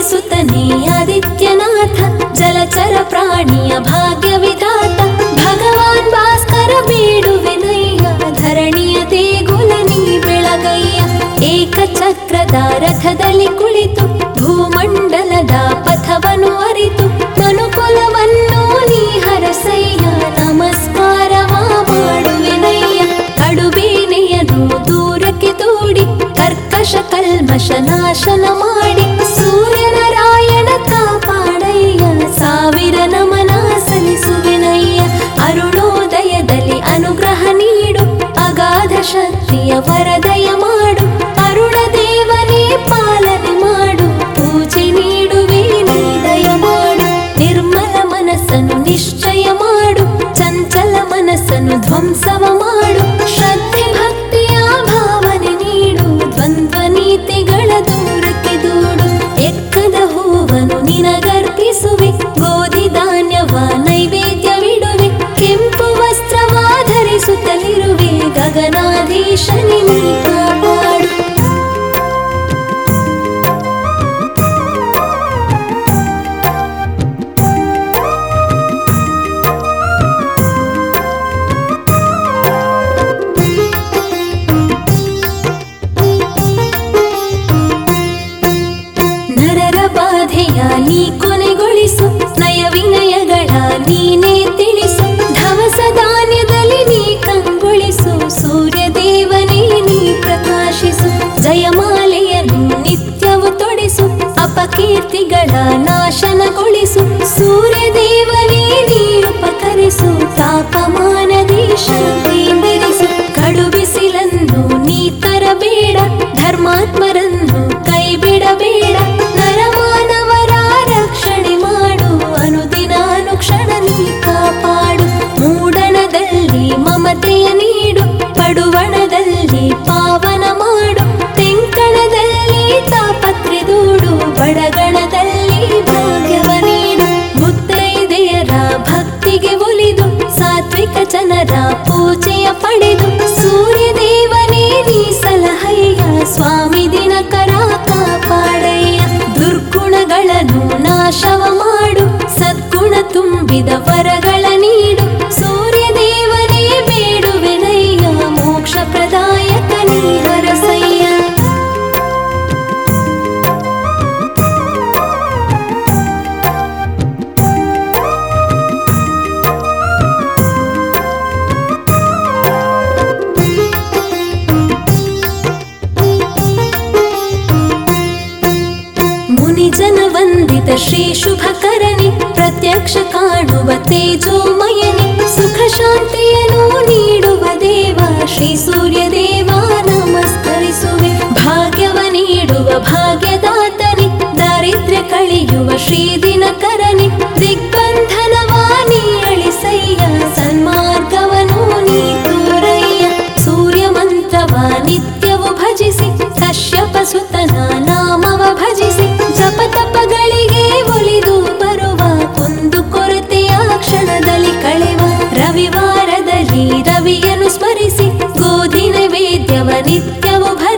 ಸುತನೇ ಆದಿತ್ಯನಾಥ ಜಲಚರ ಪ್ರಾಣಿಯ ಭಾಗ್ಯ ವಿಧಾತ ಭಗವಾನ್ ಭಾಸ್ಕರ ಬೇಡುವೆನಯ್ಯ ಧರಣಿಯ ದೇಗುಲ ನೀ ಬೆಳಗಯ್ಯ ಏಕಚಕ್ರದ ರಥದಲ್ಲಿ ಕುಳಿತು ಭೂಮಂಡಲದ ಪಥವನ್ನು ಅರಿತು ಮನುಕುಲವನ್ನು ನೀ ಹರಸಯ್ಯ ನಮಸ್ಕಾರವ ಮಾಡುವೆನಯ್ಯ ಕಡುಬೇನೆಯನ್ನು ದೂರಕ್ಕೆ ದೂಡಿ ಕರ್ಕಶ ಕಲ್ಮಶ ನಾಶನ ಮಾಡಿ ಸೂರ್ಯನಾರಾಯಣ ಕಾಪಾಡಯ್ಯ ಸಾವಿರ ನಮನ ಸಲ್ಲಿಸುವೆನಯ್ಯ ಅರುಣೋದಯದಲ್ಲಿ ಅನುಗ್ರಹ ನೀಡು ಅಗಾಧ ಶಕ್ತಿಯ ವರದಯ ಮಾಡು ಅರುಣ ದೇವನೇ ಪಾಲನೆ ಮಾಡು ಪೂಜೆ ನೀಡುವೆ ನೀ ದಯ ಮಾಡು ನಿರ್ಮಲ ಮನಸ್ಸನ್ನು ನಿಶ್ಚಯ ಮಾಡು ಚಂಚಲ ಮನಸ್ಸನ್ನು ಧ್ವಂಸವ ಮಾಡು ಶ್ರದ್ಧೆ ಭಕ್ತಿಯ ಭಾವನೆ ನೀಡು ದ್ವಂದ್ವ ನೀತಿಗಳ ದೂರಕ್ಕೆ ದೂಡು ಎಕ್ಕದ ಹೂವನ್ನು ನಿನಗರ್ಪಿಸುವೆ ಗೋಧಿ ಧಾನ್ಯವ ನೈವೇದ್ಯವಿಡುವೆ ಕೆಂಪು ವಸ್ತ್ರವ ಧರಿಸುತ್ತಲಿರುವೆ ಗಗನಾಧೀಶನಿ ನೀ ಕಾಪಾಡು ನರರ ಬಾಧೆಯ ನೀ ಕೊನೆಗೊಳಿಸು ನಯ ವಿನಯಗಳ ನೀನೇ ತಿಳಿಸು ಧವಸ ಧಾನ್ಯದಲ್ಲಿ ನೀ ಕಂಗೊಳಿಸು ಸೂರ್ಯ ದೇವನೇ ನೀ ಪ್ರಕಾಶಿಸು ಜಯಮಾಲೆಯನ್ನು ನಿತ್ಯವು ತೊಡಿಸು ಅಪಕೀರ್ತಿಗಳ ನಾಶನಗೊಳಿಸು ಸೂರ್ಯ ದೇವನೇ ನೀ ಉಪಕರಿಸು ತಾಪಮಾನದಿ ಶಾಂತಿಯಿಂದಿರಿಸು ಕಡು ಬಿಸಿಲನ್ನು ನೀ ತರಬೇಡ ಧರ್ಮಾತ್ಮರನ್ನು ಕೈ ಬಿಡಬೇಡ ನರಮಾನವರ ರಕ್ಷಣೆ ಮಾಡು ಅನುದಿನ ಅನುಕ್ಷಣ ನೀ ಕಾಪಾಡು ಮೂಡಣದಲ್ಲಿ ಮಮತೆಯ ನೀಡು ಪಡುವಣದಲ್ಲಿ ಪಾವನ ಮಾಡು ತೆಂಕಣದಲ್ಲಿ ತಾಪತ್ರೆ ದೂಡು ಬಡಗಣದಲ್ಲಿ ಭಾಗ್ಯವ ನೀಡು ಮುತ್ತೈದೆಯರ ಭಕ್ತಿಗೆ ಒಲಿದು ಸಾತ್ವಿಕ ಜನರ ಪೂಜೆಯ ಪಡೆದು ಸೂರ್ಯ ದೇವನೇ ನೀ ಸಲಹಯ್ಯ ಸ್ವಾಮಿ ದಿನಕರ ಕಾಪಾಡಯ್ಯ ದುರ್ಗುಣಗಳನ್ನು ನಾಶವ ಮಾಡು ಸದ್ಗುಣ ತುಂಬಿದ ವರಗಳ ನೀಡು ಸೂರ್ಯ ದೇವನೇ ಬೇಡುವೆನಯ್ಯ ಮೋಕ್ಷ ಪ್ರದಾಯಕ ನೀ ಹರಸಯ್ಯ ಮುನಿಜನ ವಂದಿತ ಶ್ರೀ ಶುಭಕರಣಿ ಪ್ರತ್ಯಕ್ಷ ಕಾಣುವ ತೇಜೋಮಯನಿ ಸುಖ ಶಾಂತಿಯನ್ನು ನೀಡುವ ದೇವ ಶ್ರೀ ಸೂರ್ಯ ದೇವ ನಮಸ್ಕರಿಸುವೆ ಭಾಗ್ಯವ ನೀಡುವ ಭಾಗ್ಯದಾತನಿ ದಾರಿದ್ರ್ಯ ಕಳೆಯುವ ಶ್ರೀ ದಿನಕರನಿ ದಿಗ್ಬಂಧನವ ನೀ ಅಳಿಸಯ್ಯ ಸನ್ಮಾರ್ಗವನು ನೀ ತೋರಯ್ಯ ಸೂರ್ಯ ಮಂತ್ರವ ನಿತ್ಯವು ಭಜಿಸಿ ಕಶ್ಯಪ ಸುತನ ನಾಮವ ಭಜಿಸಿ ಜಪ ತಪಗಳಿಗೆ ಒಲಿದು ಬರುವ ಒಂದು ಕೊರತೆಯ ಕ್ಷಣದಲ್ಲಿ ಕಳೆವ ರವಿವಾರದಲ್ಲಿ ರವಿಯನ್ನು ಸ್ಮರಿಸಿ ಗೋಧಿ ನೈವೇದ್ಯವ ನಿತ್ಯವು ಭಜಿಸಿ